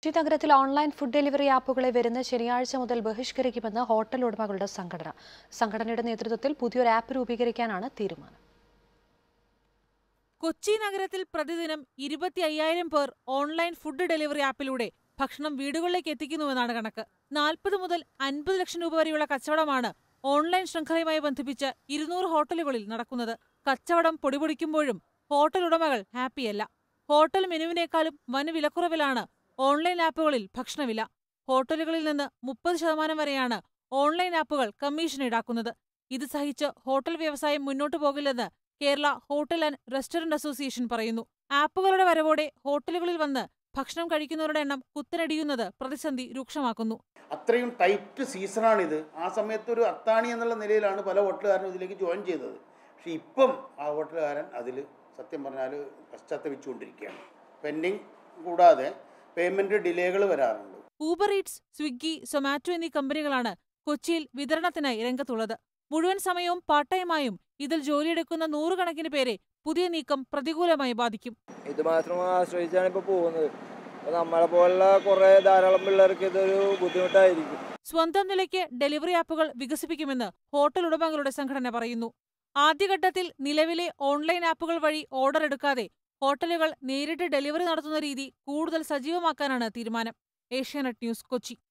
കൊച്ചി നഗരത്തിൽ online food delivery ആപ്പുകളെ വരുന്ന ശനിയാഴ്ച മുതൽ ബഹിഷ്കരിക്കുമെന്ന് ഹോട്ടൽ ഉടമകളുടെ സംഘടന സംഘടനയുടെ നേതൃത്വത്തിൽ പുതിയൊരു ആപ്പ് രൂപീകരിക്കാനാണ് തീരുമാനം കൊച്ചി നഗരത്തിൽ പ്രതിദിനം ഇരുപത്തി അയ്യായിരം പേർ ഓൺലൈൻ ഫുഡ് ഡെലിവറി ആപ്പിലൂടെ ഭക്ഷണം വീടുകളിലേക്ക് എത്തിക്കുന്നുവെന്നാണ് കണക്ക് നാൽപ്പത് മുതൽ അൻപത് ലക്ഷം രൂപ വരെയുള്ള കച്ചവടമാണ് ഓൺലൈൻ ശൃംഖലയുമായി ബന്ധിപ്പിച്ച് ഇരുന്നൂറ് ഹോട്ടലുകളിൽ നടക്കുന്നത് കച്ചവടം പൊടിപൊടിക്കുമ്പോഴും ഹോട്ടൽ ഉടമകൾ ഹാപ്പിയല്ല ഹോട്ടൽ മെനുവിനേക്കാളും വൻ വിലക്കുറവിലാണ് ഓൺലൈൻ ആപ്പുകളിൽ ഭക്ഷണവില ഹോട്ടലുകളിൽ നിന്ന് മുപ്പത് ശതമാനം വരെയാണ് ഓൺലൈൻ ആപ്പുകൾ കമ്മീഷൻ ഈടാക്കുന്നത് ഇത് സഹിച്ച് ഹോട്ടൽ വ്യവസായം മുന്നോട്ടു പോകില്ലെന്ന് Kerala hotel and restaurant association പറയുന്നു ആപ്പുകളുടെ വരവോടെ ഹോട്ടലുകളിൽ വന്ന് ഭക്ഷണം കഴിക്കുന്നവരുടെ എണ്ണം കുത്തനടിയുന്നത് പ്രതിസന്ധി രൂക്ഷമാക്കുന്നു അത്രയും ടൈറ്റ് സീസണാണിത് ആ സമയത്ത് ഒരു അത്താണി എന്നുള്ള നിലയിലാണ് പല ഹോട്ടലുകാരനും ഇതിലേക്ക് ജോയിൻ ചെയ്തത് പക്ഷെ ഇപ്പം ആ ഹോട്ടലുകാരൻ അതിൽ സത്യം പറഞ്ഞാൽ പശ്ചാത്തപിച്ചുകൊണ്ടിരിക്കുകയാണ് പെൻഡിങ് കൂടാതെ പേയ്മെൻറ്റ് ഡിലേകൾ വരാറുണ്ട് ഊബർ ഈറ്റ്സ് സ്വിഗ്ഗി സൊമാറ്റോ എന്നീ കമ്പനികളാണ് കൊച്ചിയിൽ വിതരണത്തിനായി രംഗത്തുള്ളത് മുഴുവൻ സമയവും പാർട്ട് ടൈമായും ഇതിൽ ജോലിയെടുക്കുന്ന നൂറുകണക്കിന് പേരെ പുതിയ നീക്കം പ്രതികൂലമായി ബാധിക്കും ഇത് മാത്രം ആശ്രയിച്ചാണ് ഇപ്പോൾ പോകുന്നത് അപ്പോൾ നമ്മളെ പോലുള്ള കുറേ ധാരാളം പിള്ളേർക്ക് ഇതൊരു ബുദ്ധിമുട്ടായിരിക്കും സ്വന്തം നിലയ്ക്ക് ഡെലിവറി ആപ്പുകൾ വികസിപ്പിക്കുമെന്ന് ഹോട്ടൽ ഉടമകളുടെ സംഘടന പറയുന്നു ആദ്യഘട്ടത്തിൽ നിലവിലെ ഓൺലൈൻ ആപ്പുകൾ വഴി ഓർഡർ എടുക്കാതെ ഹോട്ടലുകൾ നേരിട്ട് ഡെലിവറി നടത്തുന്ന രീതി കൂടുതൽ സജീവമാക്കാനാണ് തീരുമാനം ഏഷ്യാനെറ്റ് ന്യൂസ് കൊച്ചി